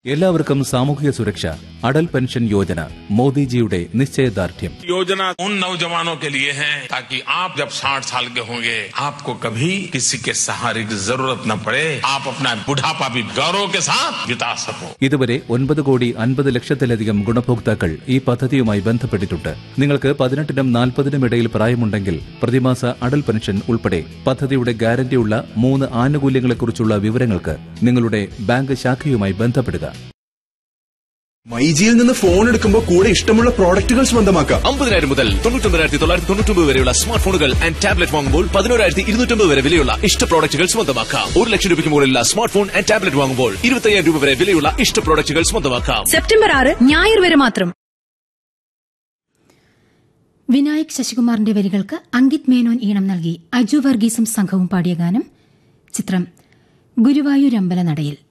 എല്ലാവർക്കും സാമൂഹിക സുരക്ഷ അടൽ പെൻഷൻ യോജന മോദിജിയുടെ നിശ്ചയദാർഢ്യം योजना उन नौजवानों के लिए है ताकि आप जब 60 साल के होंगे आपको कभी किसी के सहारे की जरूरत न पड़े आप अपना बुढ़ापा भी गौरव के साथ बिता सको ഇതുവരെ ഒൻപത് കോടി അൻപത് ലക്ഷത്തിലധികം ഗുണഭോക്താക്കൾ ഈ പദ്ധതിയുമായി ബന്ധപ്പെട്ടിട്ടുണ്ട് നിങ്ങൾക്ക് പതിനെട്ടിനും നാൽപ്പതിനും ഇടയിൽ പ്രായമുണ്ടെങ്കിൽ പ്രതിമാസ അടൽ പെൻഷൻ ഉൾപ്പെടെ പദ്ധതിയുടെ ഗ്യാരണ്ടിയുള്ള മൂന്ന് ആനുകൂല്യങ്ങളെക്കുറിച്ചുള്ള വിവരങ്ങൾക്ക് നിങ്ങളുടെ ബാങ്ക് ശാഖയുമായി ബന്ധപ്പെടുക മൈജിയിൽ നിന്ന് ഫോൺ എടുക്കുമ്പോൾ കൂടെ ഇഷ്ടമുള്ള പ്രോഡക്റ്റുകൾ സ്വന്തമാക്കാം അമ്പതിനായിരം മുതൽ തൊണ്ണൂറ്റൊമ്പതിനായിരത്തി തൊള്ളായിരത്തി തൊണ്ണൂറ്റൊമ്പത് വരെയുള്ള സ്മാർട്ട് ഫോണുകൾ ആൻഡ് ടാബ്ലറ്റ് വാങ്ങുമ്പോൾ പതിനോരായിരത്തി ഇരുന്നൂറ്റമ്പത് വരെ വിലയുള്ള ഇഷ്ട പ്രോഡക്റ്റുകൾ സ്വന്തമാക്കാം ഒരു ലക്ഷം രൂപയ്ക്ക് മുകളിലുള്ള സ്മാർട്ട് ഫോൺ ആൻഡ് ടാബ്ലറ്റ് വാങ്ങുമ്പോൾ ഇരുപത്തയ്യായിരം രൂപ വരെ വിലയുള്ള ഇഷ്ട പ്രോഡക്റ്റുകൾ സ്വന്തമാക്കാം സെപ്റ്റംബർ ആറ് ഞായർ വരെ മാത്രം വിനായക് ശശികുമാറിന്റെ വരികൾക്ക് അങ്കിത് മേനോൻ ഈണം നൽകി അജു വർഗീസും സംഘവും പാടിയ ഗാനം ചിത്രം ഗുരുവായൂരമ്പല നടയിൽ